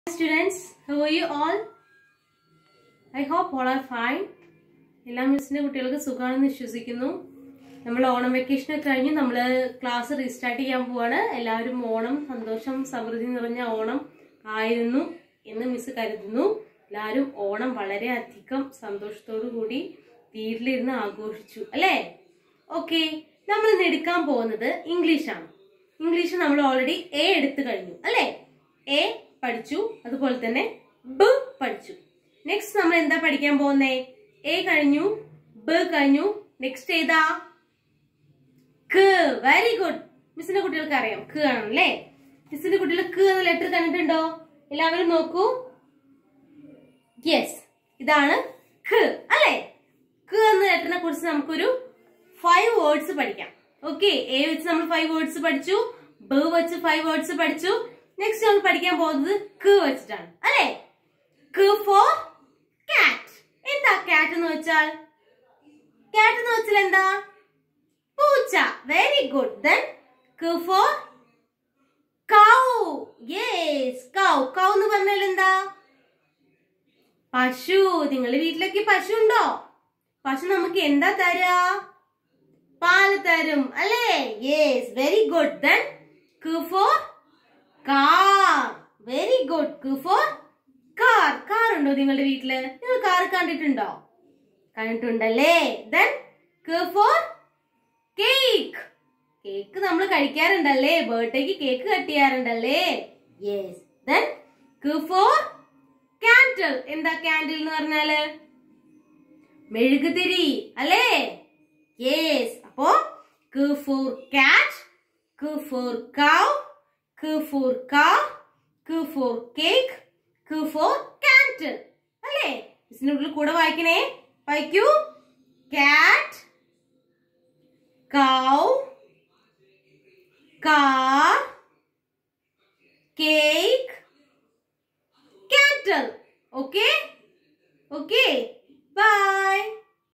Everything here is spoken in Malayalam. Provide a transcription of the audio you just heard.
students, how are you all? I hope all are fine. എല്ലാ മിസ്സിന്റെ കുട്ടികൾക്ക് സുഖമാണെന്ന് വിശ്വസിക്കുന്നു നമ്മൾ ഓണം വെക്കേഷൻ ഒക്കെ കഴിഞ്ഞ് നമ്മൾ ക്ലാസ് റീസ്റ്റാർട്ട് ചെയ്യാൻ പോവാണ് എല്ലാവരും ഓണം സന്തോഷം സമൃദ്ധി നിറഞ്ഞ ഓണം ആയിരുന്നു എന്ന് മിസ് കരുതുന്നു എല്ലാവരും ഓണം വളരെ അധികം സന്തോഷത്തോടു കൂടി വീട്ടിലിരുന്ന് ആഘോഷിച്ചു അല്ലേ ഓക്കെ നമ്മൾ ഇന്ന് എടുക്കാൻ പോകുന്നത് ഇംഗ്ലീഷാണ് ഇംഗ്ലീഷ് നമ്മൾ ഓൾറെഡി എ എടുത്തു കഴിഞ്ഞു അല്ലേ എ പഠിച്ചു അതുപോലെ തന്നെ ബ് പഠിച്ചു നെക്സ്റ്റ് നമ്മൾ എന്താ പഠിക്കാൻ പോകുന്നേ എ കഴിഞ്ഞു ബ് കഴിഞ്ഞു നെക്സ്റ്റ് ഏതാ ക വെരി ഗുഡ് മിസ്സിന്റെ കുട്ടികൾക്ക് അറിയാം ക ആണല്ലേ മിസ്സിന്റെ കുട്ടികൾ ക എന്ന ലെറ്റർ കണ്ടിട്ടുണ്ടോ എല്ലാവരും നോക്കൂ യെസ് ഇതാണ് ഖ അല്ലേ ഖ എന്ന ലെറ്ററിനെ കുറിച്ച് നമുക്കൊരു ഫൈവ് വേർഡ്സ് പഠിക്കാം ഓക്കെ എ വെച്ച് നമ്മൾ ഫൈവ് വേർഡ്സ് പഠിച്ചു ബ വെച്ച് ഫൈവ് വേർഡ്സ് പഠിച്ചു നെക്സ്റ്റ് നമ്മൾ പഠിക്കാൻ പോകുന്നത് ക വെച്ചിട്ടാണ് അല്ലേ ക ഫോർ കാറ്റ് എന്താ കാറ്റ് എന്ന് വെച്ചാൽ കാറ്റ് എന്ന് വെച്ചാൽ എന്താ പൂച്ച വെരി ഗുഡ് ദെൻ ക for cow yes cow cow എന്ന് പറഞ്ഞാൽ എന്താ പശു നിങ്ങളുടെ വീട്ടിലൊക്കെ പശു ഉണ്ടോ പശു നമുക്ക് എന്താ തരാ പാല് തരും അല്ലേ യെസ് വെരി ഗുഡ് ദെൻ ക ഫോർ കാർ വെരി ഗുഡ് ക ഫോർ കാർ കാർ ഉണ്ടോ നിങ്ങളുടെ വീട്ടില് നിങ്ങൾ കാർ കണ്ടിട്ടുണ്ടോ കണ്ടിട്ടുണ്ടല്ലേ ദെൻ ക ഫോർ കേക്ക് കേക്ക് നമ്മൾ കഴിക്കാറുണ്ടല്ലേ ബർത്ത്ഡേക്ക് കേക്ക് കട്ട് ചെയ്യാറുണ്ടല്ലേ യെസ് ദെൻ ക ഫോർ കാൻഡിൽ എന്താ കാൻഡിൽ എന്ന് പറഞ്ഞാല് മെഴുകുതിരി അല്ലേ യെസ് അപ്പോ ക ഫോർ കാറ്റ് ക ഫോർ കൗ ക ഫോർ കാർ ക ഫോർ കേക്ക് ക ഫോർ കാൻഡിൽ അല്ലേ മിസ്സിന്റെ ഉള്ളിൽ കൂടെ വായിക്കണേ വായിക്കൂ cat cow car cake candle. Okay? Okay. Bye.